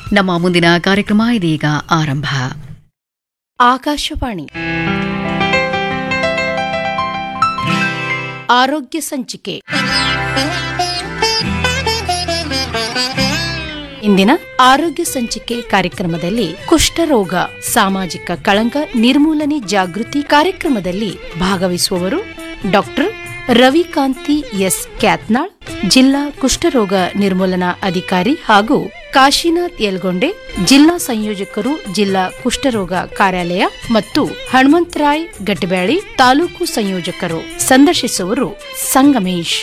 ನಮ್ಮ ಮುಂದಿನ ಕಾರ್ಯಕ್ರಮ ಇದೀಗ ಆರಂಭ ಆಕಾಶವಾಣಿ ಆರೋಗ್ಯ ಸಂಚಿಕೆ ಇಂದಿನ ಆರೋಗ್ಯ ಸಂಚಿಕೆ ಕಾರ್ಯಕ್ರಮದಲ್ಲಿ ಕುಷ್ಠರೋಗ ಸಾಮಾಜಿಕ ಕಳಂಕ ನಿರ್ಮೂಲನೆ ಜಾಗೃತಿ ಕಾರ್ಯಕ್ರಮದಲ್ಲಿ ಭಾಗವಹಿಸುವವರು ಡಾಕ್ಟರ್ ರವಿಕಾಂತಿ ಎಸ್ ಕ್ಯಾತ್ನಾಳ್ ಜಿಲ್ಲಾ ಕುಷ್ಠರೋಗ ನಿರ್ಮೂಲನಾ ಅಧಿಕಾರಿ ಹಾಗೂ ಕಾಶಿನಾಥ್ ಯಲ್ಗೊಂಡೆ ಜಿಲ್ಲಾ ಸಂಯೋಜಕರು ಜಿಲ್ಲಾ ಕುಷ್ಠರೋಗ ಕಾರ್ಯಾಲಯ ಮತ್ತು ಹನುಮಂತರಾಯ್ ಗಟ್ಟಿಬ್ಯಾಳಿ ತಾಲೂಕು ಸಂಯೋಜಕರು ಸಂದರ್ಶಿಸುವರು ಸಂಗಮೇಶ್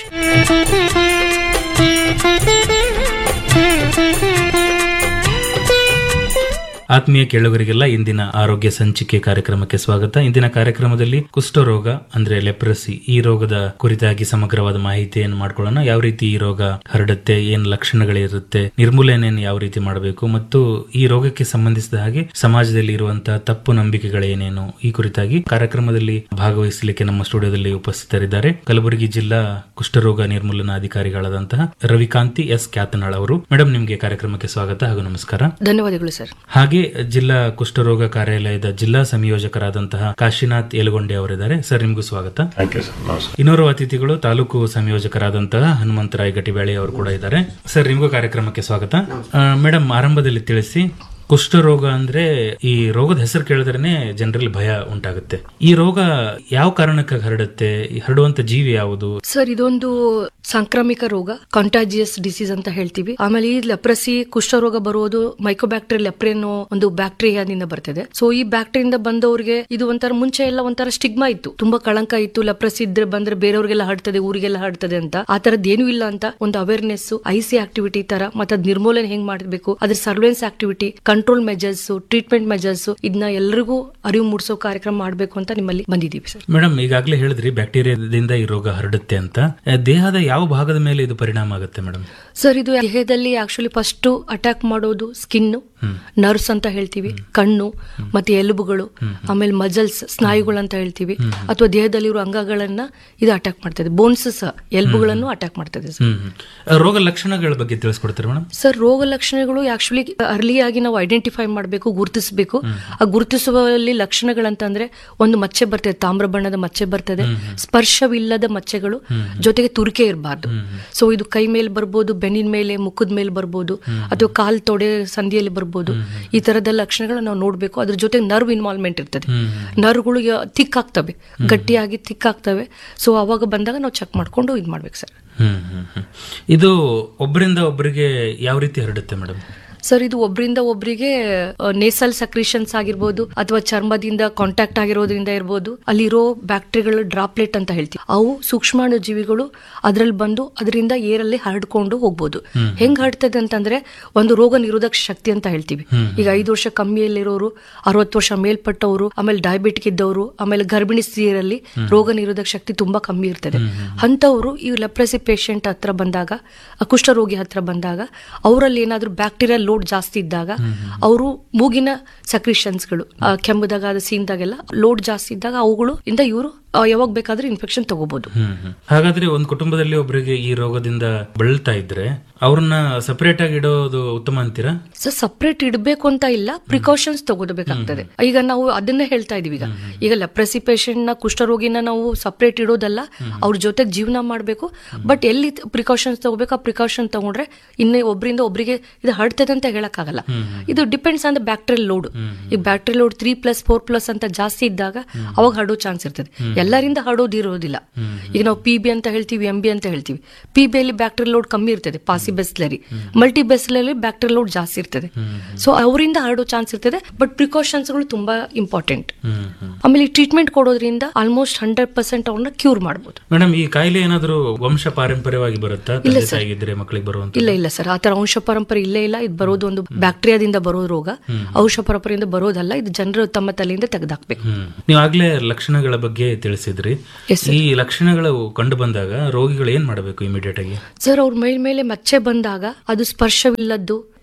ಆತ್ಮೀಯ ಕೇಳುಗರಿಗೆಲ್ಲ ಇಂದಿನ ಆರೋಗ್ಯ ಸಂಚಿಕೆ ಕಾರ್ಯಕ್ರಮಕ್ಕೆ ಸ್ವಾಗತ ಇಂದಿನ ಕಾರ್ಯಕ್ರಮದಲ್ಲಿ ಕುಷ್ಠರೋಗ ಅಂದ್ರೆ ಲೆಪ್ರಸಿ ಈ ರೋಗದ ಕುರಿತಾಗಿ ಸಮಗ್ರವಾದ ಮಾಹಿತಿಯನ್ನು ಮಾಡ್ಕೊಳ್ಳೋಣ ಯಾವ ರೀತಿ ಈ ರೋಗ ಹರಡುತ್ತೆ ಏನ್ ಲಕ್ಷಣಗಳಿರುತ್ತೆ ನಿರ್ಮೂಲನೆಯನ್ನು ಯಾವ ರೀತಿ ಮಾಡಬೇಕು ಮತ್ತು ಈ ರೋಗಕ್ಕೆ ಸಂಬಂಧಿಸಿದ ಹಾಗೆ ಸಮಾಜದಲ್ಲಿ ಇರುವಂತಹ ತಪ್ಪು ನಂಬಿಕೆಗಳೇನೇನು ಈ ಕುರಿತಾಗಿ ಕಾರ್ಯಕ್ರಮದಲ್ಲಿ ಭಾಗವಹಿಸಲಿಕ್ಕೆ ನಮ್ಮ ಸ್ಟುಡಿಯೋದಲ್ಲಿ ಉಪಸ್ಥಿತರಿದ್ದಾರೆ ಕಲಬುರಗಿ ಜಿಲ್ಲಾ ಕುಷ್ಠರೋಗ ನಿರ್ಮೂಲನಾ ಅಧಿಕಾರಿಗಳಾದಂತಹ ರವಿಕಾಂತಿ ಎಸ್ ಕ್ಯಾತನಾಳ್ ಅವರು ಮೇಡಮ್ ನಿಮಗೆ ಕಾರ್ಯಕ್ರಮಕ್ಕೆ ಸ್ವಾಗತ ಹಾಗೂ ನಮಸ್ಕಾರ ಧನ್ಯವಾದಗಳು ಸರ್ ಹಾಗೆ ಜಿಲ್ಲಾ ಕುಷ್ಠರೋಗ ಕಾರ್ಯಾಲಯದ ಜಿಲ್ಲಾ ಸಂಯೋಜಕರಾದಂತಹ ಕಾಶಿನಾಥ್ ಯಲಗೊಂಡೆ ಅವರಿದ್ದಾರೆ ಸರ್ ನಿಮಗೂ ಸ್ವಾಗತ ಥ್ಯಾಂಕ್ ಯು ಸರ್ ನಮಸ್ಕಾರ ಇನ್ನೋರ್ವ ಅತಿಥಿಗಳು ತಾಲೂಕು ಸಂಯೋಜಕರಾದಂತಹ ಹನುಮಂತರಾಯ್ ಗಟ್ಟಿಬ್ಯಾಳಿ ಅವರು ಕೂಡ ಇದ್ದಾರೆ ಸರ್ ನಿಮಗೂ ಕಾರ್ಯಕ್ರಮಕ್ಕೆ ಸ್ವಾಗತ ಮೇಡಮ್ ಆರಂಭದಲ್ಲಿ ತಿಳಿಸಿ ಕುಷ್ಠರೋಗ ಅಂದ್ರೆ ಈ ರೋಗದ ಹೆಸರು ಕೇಳಿದ್ರೇನೆ ಜನರಲ್ಲಿ ಭಯ ಉಂಟಾಗುತ್ತೆ ಈ ರೋಗ ಯಾವ ಕಾರಣಕ್ಕಾಗಿ ಹರಡುತ್ತೆ ಈ ಹರಡುವಂತ ಜೀವಿ ಯಾವುದು ಸರ್ ಇದೊಂದು ಸಾಂಕ್ರಾಮಿಕ ರೋಗ ಕಾಂಟಾಜಿಯಸ್ ಡಿಸೀಸ್ ಅಂತ ಹೇಳ್ತೀವಿ ಆಮೇಲೆ ಈ ಲೆಪ್ರಸಿ ಕುಷ್ಠರೋಗ ಬರುವುದು ಮೈಕೋಬ್ಯಾಕ್ಟೀರಿಯಲ್ ಲೆಪ್ರೆ ಅನ್ನೋ ಒಂದು ಬ್ಯಾಕ್ಟೀರಿಯಾದಿಂದ ಬರ್ತದೆ ಸೊ ಈ ಬ್ಯಾಕ್ಟೀರಿಯಿಂದ ಬಂದವರಿಗೆ ಇದು ಒಂಥರ ಮುಂಚೆ ಎಲ್ಲ ಒಂಥರ ಸ್ಟಿಗ್ಮಾ ಇತ್ತು ತುಂಬಾ ಕಳಂಕ ಇತ್ತು ಲೆಪ್ರಸಿ ಇದ್ರೆ ಬಂದ್ರೆ ಬೇರೆಯವ್ರಿಗೆಲ್ಲ ಹರಡ್ತದೆ ಊರಿಗೆಲ್ಲ ಹರಡ್ತದೆ ಅಂತ ಆ ತರದ್ ಏನೂ ಇಲ್ಲ ಅಂತ ಒಂದು ಅವೇರ್ನೆಸ್ ಐ ಸಿ ಆಕ್ಟಿವಿಟಿ ತರ ಮತ್ತೆ ಅದ್ ನಿರ್ಮೂಲನೆ ಹೆಂಗ್ ಮಾಡಬೇಕು ಅದ್ರ surveillance activity control measures treatment measures ಇದನ್ನ ಎಲ್ಲರಿಗೂ ಅರಿವು ಮೂಡಿಸೋ ಕಾರ್ಯಕ್ರಮ ಮಾಡಬೇಕು ಅಂತ ನಿಮ್ಮಲ್ಲಿ ಬಂದಿದ್ದೀವಿ ಸರ್ ಮೇಡಮ್ ಈಗಾಗಲೇ ಹೇಳಿದ್ರಿ ಬ್ಯಾಕ್ಟೀರಿಯಾದಿಂದ ಈ ರೋಗ ಹರಡುತ್ತೆ ಅಂತ ಆ, ದೇಹದ ಯಾವ ಭಾಗದ ಮೇಲೆ ಇದು ಪರಿಣಾಮ ಆಗುತ್ತೆ ಮೇಡಮ್ ಸರ್ ಇದು ದೇಹದಲ್ಲಿ ಆಕ್ಚುಲಿ ಫಸ್ಟ್ ಅಟ್ಯಾಕ್ ಮಾಡೋದು ಸ್ಕಿನ್ ನರ್ವ್ಸ್ ಅಂತ ಹೇಳ್ತೀವಿ ಕಣ್ಣು ಮತ್ತೆ ಎಲುಬುಗಳು ಆಮೇಲೆ ಮಜಲ್ಸ್ ಸ್ನಾಯುಗಳು ಅಂತ ಹೇಳ್ತೀವಿ ಅಥವಾ ದೇಹದಲ್ಲಿರುವ ಅಂಗಗಳನ್ನ ಇದು ಅಟ್ಯಾಕ್ ಮಾಡ್ತದೆ ಬೋನ್ಸ್ ಸಹ ಎಲುಬುಗಳನ್ನು ಅಟ್ಯಾಕ್ ಮಾಡ್ತದೆ ಸರ್ ಹ್ಮ್ ಹ್ಮ್. ಆ, ರೋಗ ಲಕ್ಷಣಗಳ ಬಗ್ಗೆ ತಿಳಿಸ್ಕೊಡ್ತೀರಾ ಮೇಡಮ್ ಸರ್ ರೋಗ ಲಕ್ಷಣಗಳು ಆಕ್ಚುಲಿ ಅರ್ಲಿ ಆಗಿ ನಾವು ಐಡೆಂಟಿಫೈ ಮಾಡಬೇಕು ಗುರುತಿಸಬೇಕು ಆ ಗುರುತಿಸುವಲ್ಲಿ ಲಕ್ಷಣಗಳಂತಂದ್ರೆ ಒಂದು ಮಚ್ಚೆ ಬರ್ತದೆ ತಾಮ್ರ ಬಣ್ಣದ ಮಚ್ಚೆ ಬರ್ತದೆ ಸ್ಪರ್ಶವಿಲ್ಲದ ಮಚ್ಚೆಗಳು ಜೊತೆಗೆ ತುರಿಕೆ ಇರಬಾರ್ದು ಸೊ ಇದು ಕೈ ಮೇಲೆ ಬರ್ಬೋದು ಬೆನ್ನಿನ ಮೇಲೆ ಮುಖದ ಮೇಲೆ ಬರ್ಬೋದು ಅಥವಾ ಕಾಲ್ ತೊಡೆ ಸಂಧಿಯಲ್ಲಿ ಬರ್ಬೋದು ಈ ತರದ ಲಕ್ಷಣಗಳು ನಾವು ನೋಡ್ಬೇಕು ಅದ್ರ ಜೊತೆಗೆ ನರ್ವ್ ಇನ್ವಾಲ್ವ್ಮೆಂಟ್ ಇರ್ತದೆ ನರ್ವ್ಗಳು ಥಿಕ್ ಆಗ್ತವೆ ಗಟ್ಟಿಯಾಗಿ ಥಿಕ್ ಆಗ್ತವೆ ಸೊ ಅವಾಗ ಬಂದಾಗ ನಾವು ಚೆಕ್ ಮಾಡ್ಕೊಂಡು ಇದು ಮಾಡ್ಬೇಕು ಸರ್ ಹ್ಮ್ ಹ್ಮ್ ಹ್ಮ್. ಇದು ಒಬ್ಬರಿಂದ ಒಬ್ಬರಿಗೆ ಯಾವ ರೀತಿ ಹರಡುತ್ತೆ ಮೇಡಮ್ ಸರ್ ಇದು ಒಬ್ಬರಿಂದ ಒಬ್ಬರಿಗೆ ನೇಸಲ್ ಸಕ್ರಿಷನ್ಸ್ ಆಗಿರ್ಬೋದು ಅಥವಾ ಚರ್ಮದಿಂದ ಕಾಂಟ್ಯಾಕ್ಟ್ ಆಗಿರೋದ್ರಿಂದ ಇರ್ಬೋದು ಅಲ್ಲಿರೋ ಬ್ಯಾಕ್ಟೀರಿಯಾಗಳು ಡ್ರಾಪ್ಲೆಟ್ ಅಂತ ಹೇಳ್ತೀವಿ ಅವು ಸೂಕ್ಷ್ಮಾಣು ಜೀವಿಗಳು ಅದರಲ್ಲಿ ಬಂದು ಅದರಿಂದ ಏರಲ್ಲಿ ಹರಡ್ಕೊಂಡು ಹೋಗ್ಬೋದು ಹೆಂಗ್ ಹರಡ್ತದೆ ಅಂತಂದ್ರೆ ಒಂದು ರೋಗ ನಿರೋಧಕ ಶಕ್ತಿ ಅಂತ ಹೇಳ್ತೀವಿ ಈಗ ಐದು ವರ್ಷ ಕಮ್ಮಿಯಲ್ಲಿರೋರು ಅರವತ್ತು ವರ್ಷ ಮೇಲ್ಪಟ್ಟವರು ಆಮೇಲೆ ಡಯಾಬಿಟಿಕ್ ಇದ್ದವರು ಆಮೇಲೆ ಗರ್ಭಿಣಿ ಸ್ತ್ರೀಯರಲ್ಲಿ ರೋಗ ನಿರೋಧಕ ಶಕ್ತಿ ತುಂಬಾ ಕಮ್ಮಿ ಇರ್ತದೆ ಅಂತವರು ಈ ಲೆಪ್ರಸಿ ಪೇಷಂಟ್ ಹತ್ರ ಬಂದಾಗ ಆ ಕುಷ್ಠರೋಗಿ ಹತ್ರ ಬಂದಾಗ ಅವರಲ್ಲಿ ಏನಾದ್ರೂ ಬ್ಯಾಕ್ಟೀರಿಯಾ ಲೋಡ್ ಜಾಸ್ತಿ ಇದ್ದಾಗ ಅವರು ಮೂಗಿನ ಸಕ್ರಿಷನ್ಸ್ಗಳು ಕೆಮ್ಮದಾಗ ಅದು ಸೀನ್ದಾಗೆಲ್ಲ ಲೋಡ್ ಜಾಸ್ತಿ ಇದ್ದಾಗ ಅವುಗಳು ಇಂದ ಇವರು ಯಾವಾಗ ಬೇಕಾದ್ರೂ ಇನ್ಫೆಕ್ಷನ್ ತಗೋಬಹುದು ಹ್ಮ್ ಹ್ಮ್. ಹಾಗಾದ್ರೆ ಒಂದು ಕುಟುಂಬದಲ್ಲಿ ಒಬ್ಬರಿಗೆ ಈ ರೋಗದಿಂದ ಬಳಲ್ತಾ ಇದ್ರೆ ಅವ್ರನ್ನ ಸಪರೇಟ್ ಆಗಿ ಇಡೋದು ಉತ್ತಮ ಅಂತೀರಾ ಸೊ ಸಪ್ರೇಟ್ ಇಡಬೇಕು ಅಂತ ಇಲ್ಲ ಪ್ರಿಕಾಷನ್ಸ್ ತಗೋಬೇಕಾಗ್ತದೆ ಈಗ ನಾವು ಅದನ್ನೇ ಹೇಳ್ತಾ ಇದೀವಿ ಈಗ ಈಗ ಲೆಪ್ರಸಿ ಪೇಷಂಟ್ ನ ಕುಷ್ಠರೋಗಿನ ನಾವು ಸಪ್ರೇಟ್ ಇಡೋದಲ್ಲ ಅವ್ರ ಜೊತೆ ಜೀವನ ಮಾಡಬೇಕು ಬಟ್ ಎಲ್ಲಿ ಪ್ರಿಕಾಷನ್ಸ್ ತಗೋಬೇಕು ಆ ಪ್ರಿಕಾಷನ್ ತಗೊಂಡ್ರೆ ಇನ್ನೇ ಒಬ್ಬರಿಂದ ಒಬ್ಬರಿಗೆ ಇದು ಹರಡ್ತದೆ ಅಂತ ಹೇಳಕ್ಕಾಗಲ್ಲ ಇದು depends on the bacterial load ಈಗ bacterial load three plus four plus ಅಂತ ಜಾಸ್ತಿ ಇದ್ದಾಗ ಅವಾಗ ಹರಡೋ ಚಾನ್ಸ್ ಇರ್ತದೆ ಎಲ್ಲರಿಂದ ಹರಡೋದು ಇರೋದಿಲ್ಲ ಈಗ ನಾವು ಪಿ ಬಿ ಅಂತ ಹೇಳ್ತೀವಿ ಎಂ ಬಿ ಅಂತ ಹೇಳ್ತೀವಿ ಪಿ ಬಿ ಅಲ್ಲಿ ಬ್ಯಾಕ್ಟೀರಿಯಲ್ ಲೋಡ್ ಕಮ್ಮಿ ಇರ್ತದೆ paucibacillary multibacillary bacterial load ಜಾಸ್ತಿ ಇರ್ತದೆ ಸೊ ಅವರಿಂದ ಹರಡೋ ಚಾನ್ಸ್ ಇರ್ತದೆ ಬಟ್ ಪ್ರಿಕಾಷನ್ಸ್ಗಳು ತುಂಬಾ ಇಂಪಾರ್ಟೆಂಟ್ ಹ್ಮ್ ಹ್ಮ್. ಆಮೇಲೆ ಈ ಟ್ರೀಟ್ಮೆಂಟ್ ಕೊಡೋದ್ರಿಂದ ಆಲ್ಮೋಸ್ಟ್ ಹಂಡ್ರೆಡ್ ಪರ್ಸೆಂಟ್ ಅವ್ರನ್ನ ಕ್ಯೂರ್ ಮಾಡಬಹುದು ಮೇಡಮ್ ಈ ಕಾಯಿಲೆ ಏನಾದರೂ ವಂಶ ಪಾರಂಪರ್ಯವಾಗಿ ಬರುತ್ತಾ ತಂದೆ ತಾಯಿಗಿದ್ರೆ ಮಕ್ಕಳಿಗೆ ಬರುವಂತ ಇಲ್ಲ ಇಲ್ಲ ಸರ್ ಆತರ ವಂಶ ಪರಂಪರೆ ಇಲ್ಲೇ ಇಲ್ಲ ಇದು ಬರೋದು ಒಂದು ಬ್ಯಾಕ್ಟೀರಿಯಾದಿಂದ ಬರೋ ರೋಗ ವಂಶ ಪರಂಪರೆಯಿಂದ ಬರೋದಲ್ಲ ಇದು ಜನರು ತಮ್ಮ ತಲೆಯಿಂದ ತೆಗೆದಾಕ್ಬೇಕು ಹ್ಮ್ ನೀವು ಆಗ್ಲೇ ಲಕ್ಷಣಗಳ ಬಗ್ಗೆ ತಿಳಿಸಿದ್ರಿ Yes, sir. ಈ ಲಕ್ಷಣಗಳು ಕಂಡು ಬಂದಾಗ ರೋಗಿಗಳು ಏನ್ ಮಾಡಬೇಕು ಇಮಿಡಿಯೇಟ್ ಆಗಿ ಸರ್ ಅವ್ರ ಮೇಲ್ ಮೇಲೆ ಮಚ್ಚೆ ಬಂದಾಗ ಅದು ಸ್ಪರ್ಶವಿಲ್ಲದ್ದು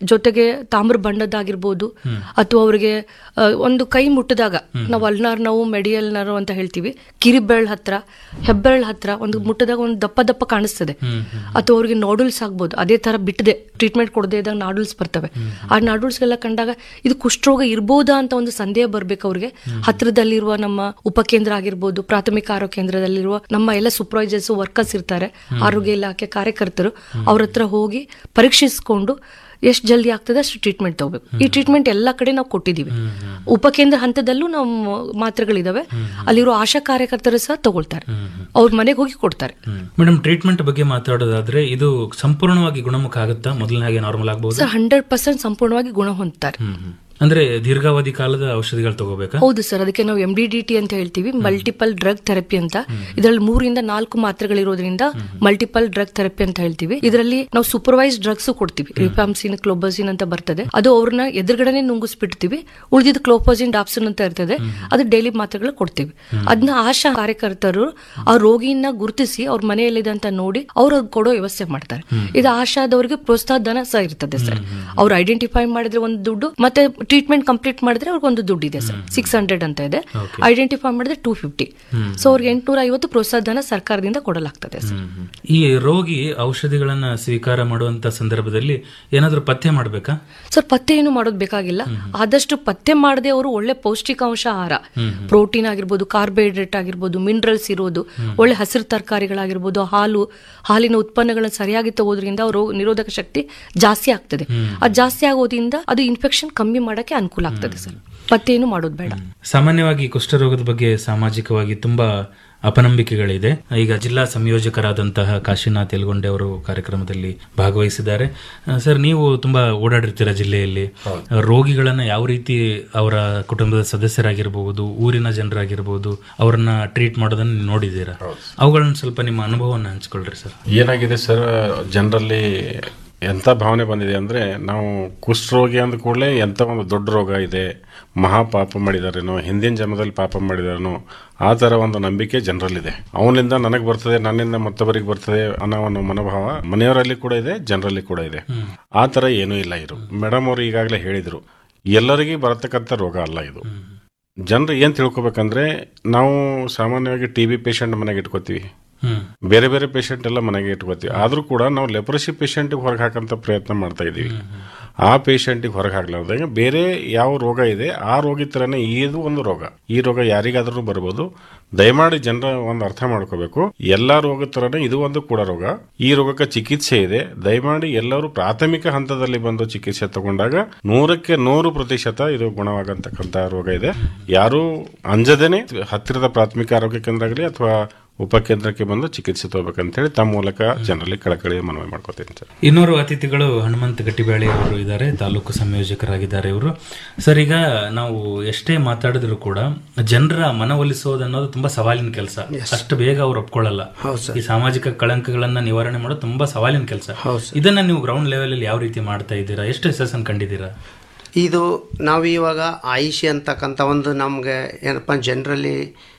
ಜೊತೆಗೆ ತಾಮ್ರ ಬಣ್ಣದ್ದಾಗಿರ್ಬೋದು ಅಥವಾ ಅವ್ರಿಗೆ ಆ, ಒಂದು ಕೈ ಮುಟ್ಟಿದಾಗ ನಾವು ಅಲ್ನಾರ್ ನೋವು ಮೆಡಿಯಲ್ ನರ್ವ್ ಅಂತ ಹೇಳ್ತೀವಿ ಕಿರಿಬೆರಳ್ ಹತ್ರ ಹೆಬ್ಬೆರಳ್ ಹತ್ರ ಒಂದು ಮುಟ್ಟಿದಾಗ ಒಂದು ದಪ್ಪ ದಪ್ಪ ಕಾಣಿಸ್ತದೆ ಅಥವಾ ಅವ್ರಿಗೆ ನಾಡುಲ್ಸ್ ಆಗ್ಬೋದು ಅದೇ ತರ ಬಿಟ್ಟದೆ ಟ್ರೀಟ್ಮೆಂಟ್ ಕೊಡದೇ ಇದ್ದಾಗ ನಾಡುಲ್ಸ್ ಬರ್ತವೆ ಆ ನಾಡುಲ್ಸ್ ಎಲ್ಲ ಕಂಡಾಗ ಇದು ಕುಷ್ಠರೋಗ ಇರ್ಬೋದಾ ಅಂತ ಒಂದು ಸಂದೇಹ ಬರ್ಬೇಕು ಅವ್ರಿಗೆ ಹತ್ರದಲ್ಲಿರುವ ನಮ್ಮ ಉಪಕೇಂದ್ರ ಆಗಿರ್ಬೋದು ಪ್ರಾಥಮಿಕ ಆರೋಗ್ಯ ಕೇಂದ್ರದಲ್ಲಿರುವ ನಮ್ಮ ಎಲ್ಲ ಸೂಪರ್ವೈಸರ್ಸ್ ವರ್ಕರ್ಸ್ ಇರ್ತಾರೆ ಆರೋಗ್ಯ ಇಲಾಖೆ ಕಾರ್ಯಕರ್ತರು ಅವ್ರ ಹತ್ರ ಹೋಗಿ ಪರೀಕ್ಷಿಸ್ಕೊಂಡು ಎಷ್ಟು ಜಲ್ದಿ ಆಗ್ತದೆ ಅಷ್ಟು ಟ್ರೀಟ್ಮೆಂಟ್ ತಗೋಬೇಕು ಈ ಟ್ರೀಟ್ಮೆಂಟ್ ಎಲ್ಲ ಕಡೆ ನಾವು ಕೊಟ್ಟಿದ್ದೀವಿ ಉಪಕೇಂದ್ರ ಹಂತದಲ್ಲೂ ನಮ್ಮ ಮಾತ್ರೆಗಳಿದಾವೆ ಅಲ್ಲಿರೋ ಆಶಾ ಕಾರ್ಯಕರ್ತರು ಸಹ ತಗೊಳ್ತಾರೆ ಅವ್ರ ಮನೆಗೆ ಹೋಗಿ ಕೊಡ್ತಾರೆ ಮೇಡಮ್ ಟ್ರೀಟ್ಮೆಂಟ್ ಬಗ್ಗೆ ಮಾತಾಡೋದಾದ್ರೆ ಇದು ಸಂಪೂರ್ಣವಾಗಿ ಗುಣಮುಖ ಆಗುತ್ತಾ ಮೊದಲಿನ ಹಾಗೆ ನಾರ್ಮಲ್ ಆಗಬಹುದು ಸರ್ ಹಂಡ್ರೆಡ್ ಪರ್ಸೆಂಟ್ ಸಂಪೂರ್ಣವಾಗಿ ಗುಣ ಹೊಂದ್ತಾರೆ ಅಂದ್ರೆ ದೀರ್ಘಾವಧಿ ಕಾಲದ ಔಷಧಿಗಳು ತಗೋಬೇಕಾ ಹೌದು ಸರ್ ಅದಕ್ಕೆ ನಾವು ಎಂ ಡಿ ಡಿ ಟಿ ಅಂತ ಹೇಳ್ತೀವಿ ಮಲ್ಟಿಪಲ್ ಡ್ರಗ್ ಥೆರಪಿ ಅಂತ ಇದರಲ್ಲಿ ಮೂರಿಂದ ನಾಲ್ಕು ಮಾತ್ರೆಗಳಿರೋದ್ರಿಂದ ಮಲ್ಟಿಪಲ್ ಡ್ರಗ್ ಥೆರಪಿ ಅಂತ ಹೇಳ್ತೀವಿ ಇದರಲ್ಲಿ ನಾವು ಸೂಪರ್ವೈಸ್ ಡ್ರಗ್ಸ್ ಕೊಡ್ತೀವಿ ರಿಪಾಮ್ಸಿನ್ ಕ್ಲೋಬಸಿನ್ ಅಂತ ಬರ್ತದೆ ಅದು ಅವ್ರನ್ನ ಎದುರುಗಡೆನೆ ನುಂಗಿಸ್ಬಿಡ್ತೀವಿ ಉಳಿದಿದ್ದು ಕ್ಲೋಪೋಸಿನ್ ಡಾಪ್ಸಿನ್ ಅಂತ ಇರ್ತದೆ ಅದು ಡೈಲಿ ಮಾತ್ರೆಗಳು ಕೊಡ್ತೀವಿ ಅದನ್ನ ಆಶಾ ಕಾರ್ಯಕರ್ತರು ಆ ರೋಗಿಯನ್ನ ಗುರುತಿಸಿ ಅವ್ರ ಮನೆಯಲ್ಲಿದೆ ಅಂತ ನೋಡಿ ಅವ್ರು ಅದ್ ಕೊಡೋ ವ್ಯವಸ್ಥೆ ಮಾಡ್ತಾರೆ ಇದು ಆಶಾದವರಿಗೆ ಪ್ರೋತ್ಸಾಹ ಧನ ಸಹ ಇರ್ತದೆ ಸರ್ ಅವ್ರು ಐಡೆಂಟಿಫೈ ಮಾಡಿದ್ರೆ ಒಂದು ದುಡ್ಡು ಮತ್ತೆ ಟ್ರೀಟ್ಮೆಂಟ್ ಕಂಪ್ಲೀಟ್ ಮಾಡಿದ್ರೆ ಅವ್ರಿಗೆ ಒಂದು ದುಡ್ಡು ಇದೆ ಸರ್ ಸಿಕ್ಸ್ ಹಂಡ್ರೆಡ್ ಅಂತ ಇದೆ ಐಡೆಂಟಿಫೈ ಮಾಡಿದ್ರೆ ಟೂ ಫಿಫ್ಟಿ ಸೊ ಅವ್ರಿಗೆ ಎಂಟುನೂರ ಐವತ್ತು ಪ್ರೋತ್ಸಾಹ ಧನ ಸರ್ಕಾರದಿಂದ ಕೊಡಲಾಗ್ತದೆ ಸರ್ ಈ ರೋಗಿ ಔಷಧಿಗಳನ್ನ ಸ್ವೀಕಾರ ಮಾಡುವಂತ ಸಂದರ್ಭದಲ್ಲಿ ಏನಾದ್ರೂ ಪತ್ತೆ ಮಾಡ್ಬೇಕಾ ಸರ್ ಪತ್ತೆ ಏನು ಮಾಡೋದು ಬೇಕಾಗಿಲ್ಲ ಆದಷ್ಟು ಪತ್ತೆ ಮಾಡದೆ ಅವರು ಒಳ್ಳೆ ಪೌಷ್ಟಿಕಾಂಶ ಆಹಾರ ಪ್ರೋಟೀನ್ ಆಗಿರ್ಬೋದು ಕಾರ್ಬೋಹೈಡ್ರೇಟ್ ಆಗಿರ್ಬೋದು ಮಿನರಲ್ಸ್ ಇರೋದು ಒಳ್ಳೆ ಹಸಿರು ತರಕಾರಿಗಳಾಗಿರ್ಬೋದು ಹಾಲು ಹಾಲಿನ ಉತ್ಪನ್ನಗಳನ್ನ ಸರಿಯಾಗಿ ತಗೋದ್ರಿಂದ ಅವ್ರ ನಿರೋಧಕ ಶಕ್ತಿ ಜಾಸ್ತಿ ಆಗ್ತದೆ ಅದು ಜಾಸ್ತಿ ಆಗೋದ್ರಿಂದ ಅದು ಇನ್ಫೆಕ್ಷನ್ ಕಮ್ಮಿ ಮಾಡಕ್ಕೆ ಅನುಕೂಲ ಆಗ್ತದೆ ಸರ್ ಪತ್ತೆ ಏನು ಮಾಡೋದು ಬೇಡ ಸಾಮಾನ್ಯವಾಗಿ ಕುಷ್ಠರೋಗದ ಬಗ್ಗೆ ಸಾಮಾಜಿಕವಾಗಿ ತುಂಬಾ ಅಪನಂಬಿಕೆಗಳಿದೆ ಈಗ ಜಿಲ್ಲಾ ಸಂಯೋಜಕರಾದಂತಹ ಕಾಶಿನಾಥ್ ಯಲ್ಗೊಂಡೆ ಅವರು ಕಾರ್ಯಕ್ರಮದಲ್ಲಿ ಭಾಗವಹಿಸಿದ್ದಾರೆ ಆ, ಸರ್ ನೀವು ತುಂಬಾ ಓಡಾಡಿರ್ತೀರ ಜಿಲ್ಲೆಯಲ್ಲಿ ರೋಗಿಗಳನ್ನ ಯಾವ ರೀತಿ ಅವರ ಕುಟುಂಬದ ಸದಸ್ಯರಾಗಿರ್ಬಹುದು ಊರಿನ ಜನರಾಗಿರ್ಬಹುದು ಅವರನ್ನ ಟ್ರೀಟ್ ಮಾಡೋದನ್ನ ನೀವು ನೋಡಿದ್ದೀರಾ ಅವುಗಳನ್ನ ಸ್ವಲ್ಪ ನಿಮ್ಮ ಅನುಭವವನ್ನು ಹಂಚ್ಕೊಳ್ರಿ ಸರ್ ಏನಾಗಿದೆ ಸರ್ ಜನರಲ್ಲಿ ಎಂಥ ಭಾವನೆ ಬಂದಿದೆ ಅಂದರೆ ನಾವು ಕುಷ್ಠರೋಗಿ ಅಂದ ಕೂಡಲೇ ಎಂಥ ಒಂದು ದೊಡ್ಡ ರೋಗ ಇದೆ ಮಹಾ ಪಾಪ ಮಾಡಿದಾರೇನೋ ಹಿಂದಿನ ಜನ್ಮದಲ್ಲಿ ಪಾಪ ಮಾಡಿದಾರೇನೋ ಆ ಥರ ಒಂದು ನಂಬಿಕೆ ಜನರಲ್ಲಿದೆ ಅವನಿಂದ ನನಗೆ ಬರ್ತದೆ ನನ್ನಿಂದ ಮತ್ತೊಬ್ಬರಿಗೆ ಬರ್ತದೆ ಅನ್ನೋ ಒಂದು ಮನೋಭಾವ ಮನೆಯವರಲ್ಲಿ ಕೂಡ ಇದೆ ಜನರಲ್ಲಿ ಕೂಡ ಇದೆ ಆ ಥರ ಏನೂ ಇಲ್ಲ ಇದು ಮೇಡಮ್ ಅವರು ಈಗಾಗಲೇ ಹೇಳಿದರು ಎಲ್ಲರಿಗೂ ಬರತಕ್ಕಂಥ ರೋಗ ಅಲ್ಲ ಇದು ಜನರು ಏನು ತಿಳ್ಕೊಬೇಕಂದ್ರೆ ನಾವು ಸಾಮಾನ್ಯವಾಗಿ ಟಿ ಬಿ ಪೇಷಂಟ್ ಮನೆಗೆ ಇಟ್ಕೋತೀವಿ ಹ್ಮ್ ಬೇರೆ ಬೇರೆ ಪೇಷಂಟ್ ಎಲ್ಲ ಮನೆಗೆ ಇಟ್ಕೋತೀವಿ ಆದ್ರೂ ಕೂಡ ನಾವು ಲೆಪ್ರಸಿ ಪೇಷಂಟ್ಗೆ ಹೊರಗೆ ಹಾಕಂತ ಪ್ರಯತ್ನ ಮಾಡ್ತಾ ಇದೀವಿ ಆ ಪೇಷಂಟಿಗೆ ಹೊರಗೆ ಹಾಕ್ಲಾರ್ದಂಗೆ ಬೇರೆ ಯಾವ ರೋಗ ಇದೆ ಆ ರೋಗಿ ಥರನೇ ಇದು ಒಂದು ರೋಗ ಈ ರೋಗ ಯಾರಿಗಾದ್ರೂ ಬರ್ಬೋದು ದಯಮಾಡಿ ಜನರ ಒಂದು ಅರ್ಥ ಮಾಡ್ಕೋಬೇಕು ಎಲ್ಲಾ ರೋಗ ಥರನೇ ಇದು ಒಂದು ಕೂಡ ರೋಗ ಈ ರೋಗಕ್ಕೆ ಚಿಕಿತ್ಸೆ ಇದೆ ದಯಮಾಡಿ ಎಲ್ಲರೂ ಪ್ರಾಥಮಿಕ ಹಂತದಲ್ಲಿ ಬಂದು ಚಿಕಿತ್ಸೆ ತಗೊಂಡಾಗ ನೂರಕ್ಕೆ ನೂರು ಪ್ರತಿಶತ ಇದು ಗುಣವಾಗಂತಕ್ಕಂಥ ರೋಗ ಇದೆ ಯಾರು ಅಂಜದೇನೆ ಹತ್ತಿರದ ಪ್ರಾಥಮಿಕ ಆರೋಗ್ಯ ಕೇಂದ್ರ ಆಗಲಿ ಅಥವಾ ಉಪಕೇಂದ್ರಕ್ಕೆ ಬಂದು ಚಿಕಿತ್ಸೆ ತಗೋಬೇಕಂತ ಹೇಳಿ ತಮ್ಮ ಮೂಲಕ ಜನರಲ್ಲಿ ಕಳಕಳಿ ಮನವಿ ಮಾಡ್ಕೋತೀನಿ ಸರ್ ಇನ್ನೋರ್ವ ಅತಿಥಿಗಳು ಹನುಮಂತ ಗಟ್ಟಿಬೇಳೆ ಅವರು ಇದ್ದಾರೆ ತಾಲೂಕು ಸಂಯೋಜಕರಾಗಿದ್ದಾರೆ ಇವರು ಸರ್ ಈಗ ನಾವು ಎಷ್ಟೇ ಮಾತಾಡಿದ್ರು ಕೂಡ ಜನರ ಮನವೊಲಿಸೋದು ಅನ್ನೋದು ತುಂಬಾ ಸವಾಲಿನ ಕೆಲಸ ಅಷ್ಟು ಬೇಗ ಅವ್ರು ಒಪ್ಕೊಳ್ಳಲ್ಲ ಈ ಸಾಮಾಜಿಕ ಕಳಂಕಗಳನ್ನ ನಿವಾರಣೆ ಮಾಡೋದು ತುಂಬಾ ಸವಾಲಿನ ಕೆಲಸ ಇದನ್ನ ನೀವು ಗ್ರೌಂಡ್ ಲೆವೆಲ್ ಅಲ್ಲಿ ಯಾವ ರೀತಿ ಮಾಡ್ತಾ ಇದ್ದೀರಾ ಎಷ್ಟು ಯಶಸ್ಸನ್ನು ಕಂಡಿದ್ದೀರಾ ಇದು ನಾವು ಇವಾಗ ಆಯುಷಿ ಅಂತಕ್ಕಂಥ ಒಂದು ನಮಗೆ ಏನಪ್ಪ ಜನರಲ್ಲಿ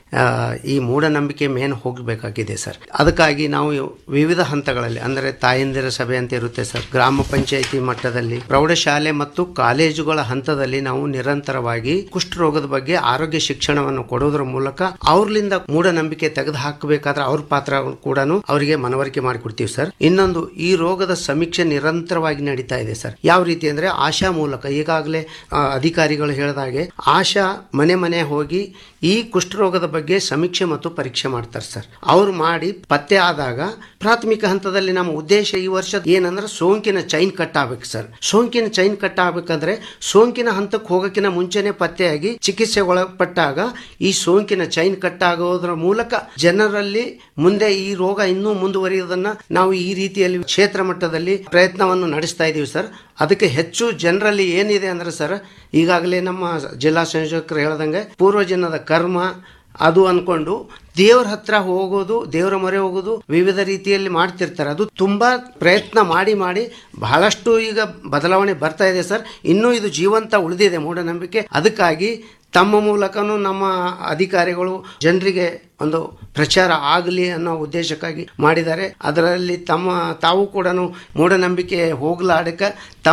ಈ ಮೂಢನಂಬಿಕೆ ಮೇನ್ ಹೋಗಬೇಕಾಗಿದೆ ಸರ್ ಅದಕ್ಕಾಗಿ ನಾವು ವಿವಿಧ ಹಂತಗಳಲ್ಲಿ ಅಂದರೆ ತಾಯಂದಿರ ಸಭೆ ಅಂತ ಇರುತ್ತೆ ಸರ್ ಗ್ರಾಮ ಪಂಚಾಯಿತಿ ಮಟ್ಟದಲ್ಲಿ ಪ್ರೌಢಶಾಲೆ ಮತ್ತು ಕಾಲೇಜುಗಳ ಹಂತದಲ್ಲಿ ನಾವು ನಿರಂತರವಾಗಿ ಕುಷ್ಠರೋಗದ ಬಗ್ಗೆ ಆರೋಗ್ಯ ಶಿಕ್ಷಣವನ್ನು ಕೊಡೋದ್ರ ಮೂಲಕ ಅವ್ರಲಿಂದ ಮೂಢನಂಬಿಕೆ ತೆಗೆದು ಹಾಕಬೇಕಾದ್ರೆ ಅವ್ರ ಪಾತ್ರ ಕೂಡ ಅವರಿಗೆ ಮನವರಿಕೆ ಮಾಡಿಕೊಡ್ತೀವಿ ಸರ್ ಇನ್ನೊಂದು ಈ ರೋಗದ ಸಮೀಕ್ಷೆ ನಿರಂತರವಾಗಿ ನಡೀತಾ ಇದೆ ಸರ್ ಯಾವ ರೀತಿ ಅಂದ್ರೆ ಆಶಾ ಮೂಲಕ ಈಗಾಗಲೇ ಆ, ಅಧಿಕಾರಿಗಳು ಹೇಳಿದಾಗೆ ಆಶಾ ಮನೆ ಮನೆ ಹೋಗಿ ಈ ಕುಷ್ಠರೋಗದ ಬಗ್ಗೆ ಸಮೀಕ್ಷೆ ಮತ್ತು ಪರೀಕ್ಷೆ ಮಾಡ್ತಾರೆ ಸರ್ ಅವ್ರು ಮಾಡಿ ಪತ್ತೆ ಆದಾಗ ಪ್ರಾಥಮಿಕ ಹಂತದಲ್ಲಿ ನಮ್ಮ ಉದ್ದೇಶ ಈ ವರ್ಷ ಏನಂದ್ರೆ ಸೋಂಕಿನ ಚೈನ್ ಕಟ್ ಆಗ್ಬೇಕು ಸರ್ ಸೋಂಕಿನ ಚೈನ್ ಕಟ್ ಆಗ್ಬೇಕಂದ್ರೆ ಸೋಂಕಿನ ಹಂತಕ್ಕೆ ಹೋಗಕ್ಕಿಂತ ಮುಂಚೆನೆ ಪತ್ತೆಯಾಗಿ ಚಿಕಿತ್ಸೆ ಒಳಪಟ್ಟಾಗ ಈ ಸೋಂಕಿನ ಚೈನ್ ಕಟ್ ಆಗೋದ್ರ ಮೂಲಕ ಜನರಲ್ಲಿ ಮುಂದೆ ಈ ರೋಗ ಇನ್ನೂ ಮುಂದುವರಿಯೋದನ್ನ ನಾವು ಈ ರೀತಿಯಲ್ಲಿ ಕ್ಷೇತ್ರ ಮಟ್ಟದಲ್ಲಿ ಪ್ರಯತ್ನವನ್ನು ನಡೆಸ್ತಾ ಇದೀವಿ ಸರ್ ಅದಕ್ಕೆ ಹೆಚ್ಚು ಜನರಲ್ಲಿ ಏನಿದೆ ಅಂದ್ರೆ ಸರ್ ಈಗಾಗಲೇ ನಮ್ಮ ಜಿಲ್ಲಾ ಸಂಯೋಜಕರು ಹೇಳ್ದಂಗೆ ಪೂರ್ವಜನ್ಮದ ಕರ್ಮ ಅದು ಅನ್ಕೊಂಡು ದೇವ್ರ ಹತ್ರ ಹೋಗೋದು ದೇವರ ಮೊರೆ ಹೋಗೋದು ವಿವಿಧ ರೀತಿಯಲ್ಲಿ ಮಾಡ್ತಿರ್ತಾರೆ ಅದು ತುಂಬಾ ಪ್ರಯತ್ನ ಮಾಡಿ ಮಾಡಿ ಬಹಳಷ್ಟು ಈಗ ಬದಲಾವಣೆ ಬರ್ತಾ ಇದೆ ಸರ್ ಇನ್ನೂ ಇದು ಜೀವಂತ ಉಳಿದಿದೆ ಮೂಢನಂಬಿಕೆ ಅದಕ್ಕಾಗಿ ತಮ್ಮ ಮೂಲಕನೂ ನಮ್ಮ ಅಧಿಕಾರಿಗಳು ಜನರಿಗೆ ಒಂದು ಪ್ರಚಾರ ಆಗಲಿ ಅನ್ನೋ ಉದ್ದೇಶಕ್ಕಾಗಿ ಮಾಡಿದ್ದಾರೆ ಅದರಲ್ಲಿ ತಮ್ಮ ತಾವು ಕೂಡ ಮೂಢನಂಬಿಕೆ ಹೋಗ್ಲಾಡಕ ತಮ್ಮ